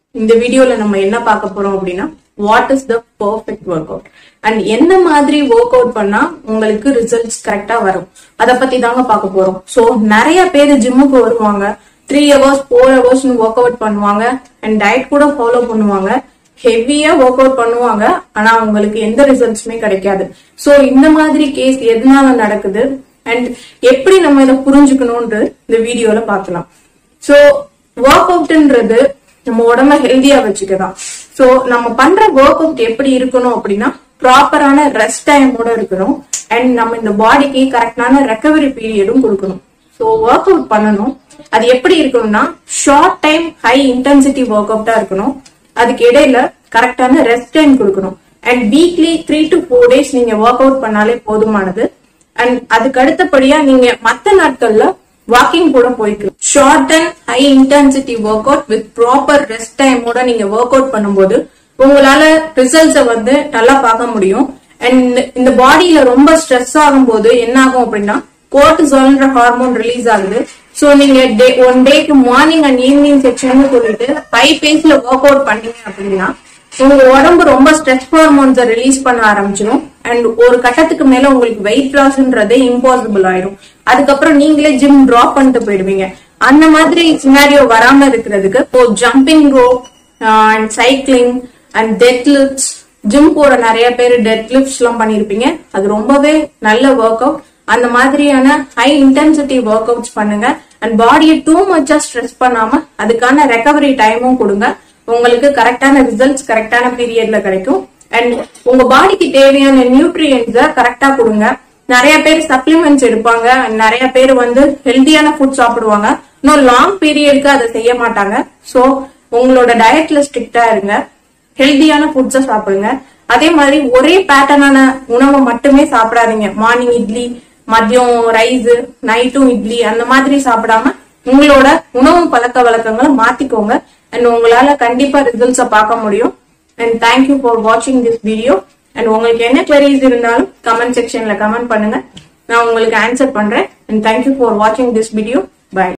இந்த வீடியோல நம்ம என்ன பார்க்க போறோம் அப்படின்னா what is the perfect workout and என்ன மாதிரி ஒர்க் அவுட் பண்ணா உங்களுக்கு ரிசல்ட்ஸ் கரெக்டா வரும் அத பத்தி தாங்க பார்க்க போறோம் சோ நிறைய பேர் ஜிம்முக்கு வருவாங்க three hours four hours workout பண்ணுவாங்க அண்ட் டயட் கூட ஃபாலோ பண்ணுவாங்க ஹெவியா ஒர்க் அவுட் பண்ணுவாங்க ஆனா அவங்களுக்கு எந்த ரிசல்ட்ஸுமே கிடைக்காது சோ இந்த மாதிரி கேஸ் எதனால நடக்குது அண்ட் எப்படி நம்ம இதை புரிஞ்சுக்கணும்ன்றது இந்த வீடியோல பார்க்கலாம் சோ ஒர்க் அவுட்ன்றது நம்ம உடம்ப ஹெல்தியா வச்சுக்கலாம் சோ நம்ம பண்ற ஒர்க் அவுட் எப்படி இருக்கணும் அப்படின்னா ப்ராப்பரான ரெஸ்ட் டைமோட இருக்கணும் அண்ட் நம்ம இந்த பாடிக்கு கரெக்டான ரெக்கவரி பீரியடும் கொடுக்கணும் சோ ஒர்க் அவுட் பண்ணணும் அது எப்படி இருக்கணும்னா ஷார்ட் டைம் ஹை இன்டென்சிட்டி ஒர்க் அவுட்டா இருக்கணும் அதுக்கு இடையில கரெக்டான ரெஸ்ட் டைம் கொடுக்கணும் and weekly three to four days நீங்க ஒர்க் அவுட் பண்ணாலே போதுமானது அண்ட் அதுக்கு அடுத்தபடியா நீங்க மத்த நாட்கள்ல வாக்கிங் கூட போய்க்கலாம் short and high intensity workout with proper rest டைமோட நீங்க ஒர்க் அவுட் பண்ணும்போது உங்களால ரிசல்ட்ஸ வந்து நல்லா பார்க்க முடியும் அண்ட் இந்த பாடியில ரொம்ப ஸ்ட்ரெஸ் ஆகும்போது என்ன ஆகும் அப்படின்னா கோர்டிசால்ன்ற ஹார்மோன் ரிலீஸ் ஆகுது சோ நீங்க டே ஒன் டேக்கு மார்னிங் அண்ட் ஈவினிங் செக்ஷன் சொல்லிட்டு ஹை பேஸ்ல ஒர்க் அவுட் பண்ணீங்க அப்படின்னா உங்க உடம்பு ரொம்ப ஸ்ட்ரெஸ் ஹார்மோன்ஸை ரிலீஸ் பண்ண ஆரம்பிச்சிடும் அண்ட் ஒரு கட்டத்துக்கு மேல உங்களுக்கு வெயிட் லாஸ்ன்றதே இம்பாசிபிள் ஆயிடும் அதுக்கப்புறம் நீங்களே ஜிம் டிராப் பண்ணிட்டு போயிடுவீங்க அந்த மாதிரி சினாரியோ வராம இருக்கிறதுக்கு இப்போ jumping rope and cycling and deadlifts gym போற நிறைய பேர் டெட் லிப்ஸ் எல்லாம் பண்ணிருப்பீங்க அது ரொம்பவே நல்ல ஒர்க் அவுட் அந்த மாதிரியான ஹை இன்டென்சிட்டி ஒர்க் அவுட்ஸ் பண்ணுங்க அண்ட் பாடியை டூ மச்சா ஸ்ட்ரெஸ் பண்ணாம அதுக்கான ரெக்கவரி டைமும் கொடுங்க உங்களுக்கு கரெக்டான ரிசல்ட்ஸ் கரெக்டான பீரியட்ல கிடைக்கும் அண்ட் உங்க பாடிக்கு தேவையான நியூட்ரியன்ஸ கரெக்டா கொடுங்க நிறைய பேர் சப்ளிமெண்ட்ஸ் எடுப்பாங்க and நிறைய பேர் வந்து ஹெல்தியான ஃபுட் சாப்பிடுவாங்க இன்னும் லாங் பீரியடுக்கு அதை செய்ய மாட்டாங்க சோ உங்களோட டயட்ல ஸ்ட்ரிக்டா இருங்க ஹெல்தியான ஃபுட்ஸை சாப்பிடுங்க அதே மாதிரி ஒரே பேட்டர்னான உணவை மட்டுமே சாப்பிடாதீங்க மார்னிங் இட்லி மதியம் ரைஸ் நைட்டும் இட்லி அந்த மாதிரி சாப்பிடாம உங்களோட உணவு பழக்க வழக்கங்களை மாத்திக்கோங்க அண்ட் உங்களால கண்டிப்பா ரிசல்ட்ஸ பார்க்க முடியும் அண்ட் தேங்க்யூ ஃபார் வாட்சிங் திஸ் வீடியோ அண்ட் உங்களுக்கு என்ன queries இருந்தாலும் கமெண்ட் செக்ஷன்ல கமெண்ட் பண்ணுங்க நான் உங்களுக்கு ஆன்சர் பண்றேன் அண்ட் தேங்க்யூ ஃபார் வாட்சிங் திஸ் வீடியோ